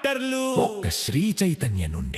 ట్రాక్టర్లు ఒక్క శ్రీ చైతన్య నుండి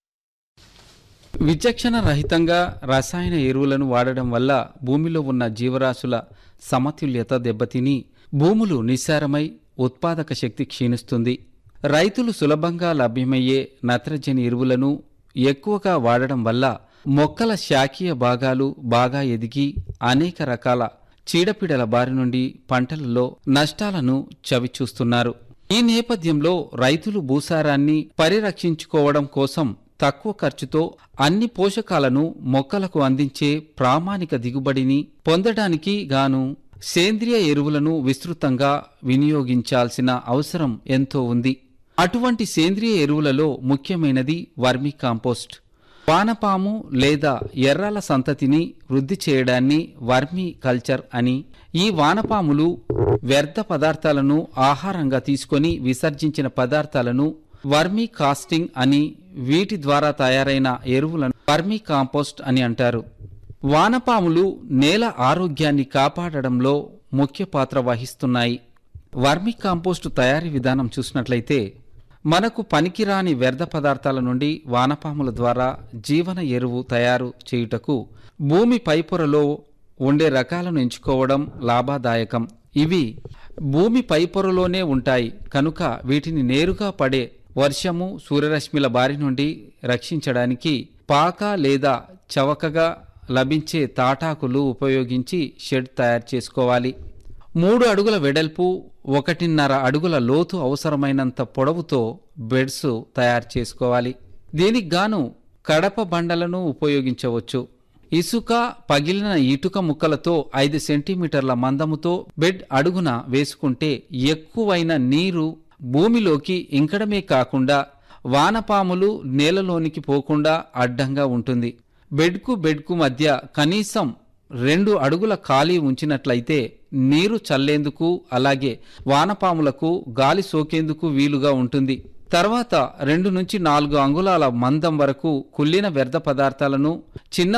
విచక్షణ రహితంగా రసాయన ఎరువులను వాడడం వల్ల భూమిలో ఉన్న జీవరాశుల సమతుల్యత దెబ్బతిని భూములు నిస్సారమై ఉత్పాదక శక్తి క్షీణిస్తుంది రైతులు సులభంగా లభ్యమయ్యే నత్రజని ఎరువులను ఎక్కువగా వాడడం వల్ల మొక్కల శాఖీయ భాగాలు బాగా ఎదిగి అనేక రకాల చీడపీడల బారి నుండి పంటలలో నష్టాలను చవిచూస్తున్నారు ఈ నేపథ్యంలో రైతులు భూసారాన్ని పరిరక్షించుకోవడం కోసం తక్కువ ఖర్చుతో అన్ని పోషకాలను మొక్కలకు అందించే ప్రామాణిక దిగుబడిని పొందడానికి గాను సేంద్రియ ఎరువులను విస్తృతంగా వినియోగించాల్సిన అవసరం ఎంతో ఉంది అటువంటి సేంద్రియ ఎరువులలో ముఖ్యమైనది వర్మి కాంపోస్ట్ వానపాము లేదా ఎర్రల సంతతిని వృద్ధి చేయడాన్ని వర్మి కల్చర్ అని ఈ వానపాములు వ్యర్థ పదార్థాలను ఆహారంగా తీసుకొని విసర్జించిన పదార్థాలను వర్మి కాస్టింగ్ అని వీటి ద్వారా తయారైన ఎరువులను వర్మి కాంపోస్ట్ అని అంటారు వానపాములు నేల ఆరోగ్యాన్ని కాపాడడంలో ముఖ్య పాత్ర వహిస్తున్నాయి వర్మి కాంపోస్టు తయారీ విధానం చూసినట్లయితే మనకు పనికిరాని వ్యర్థ పదార్థాల నుండి వానపాముల ద్వారా జీవన ఎరువు తయారు చేయుటకు భూమి పైపొరలో ఉండే రకాలను ఎంచుకోవడం లాభదాయకం ఇవి భూమి పైపొరలోనే ఉంటాయి కనుక వీటిని నేరుగా పడే వర్షము సూర్యరశ్మిల బారి నుండి రక్షించడానికి పాక లేదా చవకగా లభించే తాటాకులు ఉపయోగించి షెడ్ తయారు చేసుకోవాలి మూడు అడుగుల వెడల్పు ఒకటిన్నర అడుగుల లోతు అవసరమైనంత పొడవుతో బెడ్స్ తయారు చేసుకోవాలి దీనికి గాను కడప బండలను ఉపయోగించవచ్చు ఇసుక పగిలిన ఇటుక ముక్కలతో ఐదు సెంటీమీటర్ల మందముతో బెడ్ అడుగున వేసుకుంటే ఎక్కువైన నీరు భూమిలోకి ఇంకడమే కాకుండా వానపాములు నేలలోనికి పోకుండా అడ్డంగా ఉంటుంది బెడ్కు బెడ్కు మధ్య కనీసం రెండు అడుగుల ఖాళీ ఉంచినట్లయితే నీరు చల్లేందుకు అలాగే వానపాములకు గాలి సోకేందుకు వీలుగా ఉంటుంది తర్వాత రెండు నుంచి నాలుగు అంగుళాల మందం వరకు కుళ్ళిన వ్యర్థ పదార్థాలను చిన్న